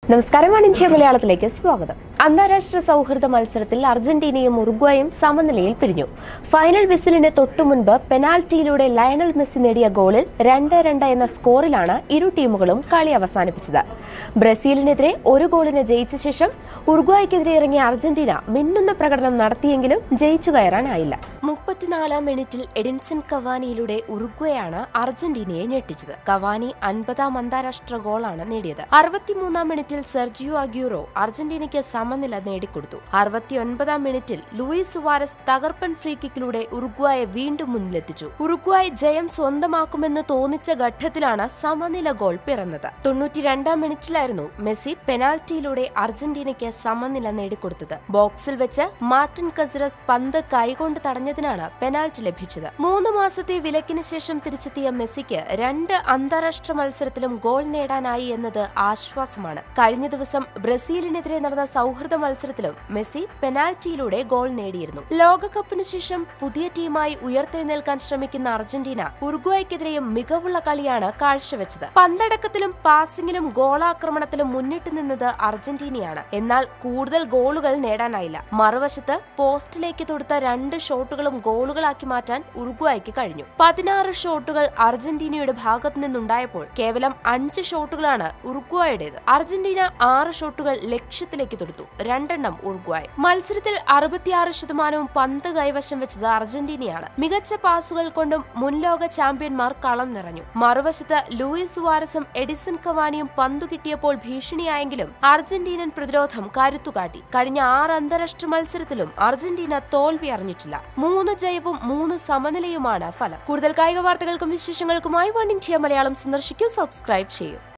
നമസ്കാരം one India മലയാളത്തിലേക്ക് സ്വാഗതം അന്താരാഷ്ട്ര സൗഹൃദ മത്സരത്തിൽ അർജന്റീനയും ഉറുഗ്വായും സമനിലയിൽ പിരിഞ്ഞു ഫൈനൽ വിസിലിന് തൊട്ടുമുൻപ് പെനാൽറ്റിയിലൂടെ ലയണൽ മെസ്സി നേടിയ ഗോളിൽ രണ്ട് രണ്ട് എന്ന സ്കോറിലാണ് ഇരു ടീമുകളും കളി അവസാനിപ്പിച്ചത് ബ്രസീലിനെതിരെ ഒരു ഗോളിന് ജയിച്ച ശേഷം ഉറുഗ്വായ്ക്കെതിരെ ഇറങ്ങിയ അർജന്റീന മിന്നുന്ന പ്രകടനം നടത്തിയെങ്കിലും ജയിച്ചു കയറാനായില്ല മുപ്പത്തിനാലാം മിനിറ്റിൽ എഡിൻസൺ കവാനിയിലൂടെ ഉറുഗ്വയാണ് അർജന്റീനയെ ഞെട്ടിച്ചത് കവാനി അൻപതാം അന്താരാഷ്ട്ര ഗോളാണ് നേടിയത് അറുപത്തിമൂന്നാം മിനിറ്റിൽ സെർജിയോ അഗ്യൂറോ അർജന്റീനയ്ക്ക് സമനില നേടിക്കൊടുത്തു അറുപത്തിയൊൻപതാം മിനിറ്റിൽ ലൂയിസ് സുവാരസ് തകർപ്പൻ ഫ്രീ കിക്കിലൂടെ ഉറുഗ്വായെ വീണ്ടും മുന്നിലെത്തിച്ചു ഉറുഗ്വായ് ജയം സ്വന്തമാക്കുമെന്ന് തോന്നിച്ച ഘട്ടത്തിലാണ് സമനില ഗോൾ പിറന്നത് തൊണ്ണൂറ്റിരണ്ടാം മിനിറ്റിലായിരുന്നു മെസ്സി പെനാൽറ്റിയിലൂടെ അർജന്റീനയ്ക്ക് സമനില നേടിക്കൊടുത്തത് ബോക്സിൽ വെച്ച് മാർട്ടിൻ കസിറസ് പന്ത് കൈകൊണ്ട് തടഞ്ഞതിനാണ് പെനാൽറ്റി ലഭിച്ചത് മൂന്ന് മാസത്തെ വിലക്കിന് ശേഷം തിരിച്ചെത്തിയ മെസ്സിക്ക് രണ്ട് അന്താരാഷ്ട്ര മത്സരത്തിലും ഗോൾ നേടാനായി എന്നത് ആശ്വാസമാണ് കഴിഞ്ഞ ദിവസം ബ്രസീലിനെതിരെ നടന്ന സൗഹൃദ മത്സരത്തിലും മെസ്സി പെനാൽറ്റിയിലൂടെ ഗോൾ നേടിയിരുന്നു ലോകകപ്പിനു ശേഷം പുതിയ ടീമായി ഉയർത്തെഴുന്നേൽക്കാൻ ശ്രമിക്കുന്ന അർജന്റീന ഉറുഗ്വായ്ക്കെതിരെയും മികവുള്ള കളിയാണ് കാഴ്ചവെച്ചത് പന്തടക്കത്തിലും പാസിംഗിലും ഗോളാക്രമണത്തിലും മുന്നിട്ട് നിന്നത് അർജന്റീനയാണ് എന്നാൽ കൂടുതൽ ഗോളുകൾ നേടാനായില്ല മറുവശത്ത് പോസ്റ്റിലേക്ക് തൊടുത്ത രണ്ട് ഷോട്ടുകളും ഗോളുകളാക്കി മാറ്റാൻ ഉറുഗ്വായ്ക്ക് കഴിഞ്ഞു പതിനാറ് ഷോട്ടുകൾ അർജന്റീനയുടെ ഭാഗത്തു നിന്നുണ്ടായപ്പോൾ കേവലം അഞ്ച് ഷോട്ടുകളാണ് ഉറുഗ്വായുടേത് അർജന്റീന ആറ് ഷോട്ടുകൾ ലക്ഷ്യത്തിലേക്ക് തൊടുത്തു രണ്ടെണ്ണം ഉറുഗ്വായ് മത്സരത്തിൽ അറുപത്തിയാറ് ശതമാനവും പന്ത് കൈവശം വെച്ചത് അർജന്റീനയാണ് മികച്ച പാസുകൾ കൊണ്ടും മുൻലോക ചാമ്പ്യന്മാർ കളം നിറഞ്ഞു മറുവശത്ത് ലൂയിസ് സുവാരസും എഡിസൺ കവാനിയും പന്തു കിട്ടിയപ്പോൾ ഭീഷണിയായെങ്കിലും അർജന്റീനൻ പ്രതിരോധം കരുത്തുകാട്ടി കഴിഞ്ഞ ആറ് അന്താരാഷ്ട്ര മത്സരത്തിലും അർജന്റീന തോൽവി അറിഞ്ഞിട്ടില്ല മൂന്ന് ജയവും മൂന്ന് സമനിലയുമാണ് ഫലം കൂടുതൽ കായിക വാർത്തകൾക്കും വിശേഷങ്ങൾക്കുമായി വൺ ഇന്ത്യ മലയാളം സന്ദർശിക്കൂ സബ്സ്ക്രൈബ് ചെയ്യൂ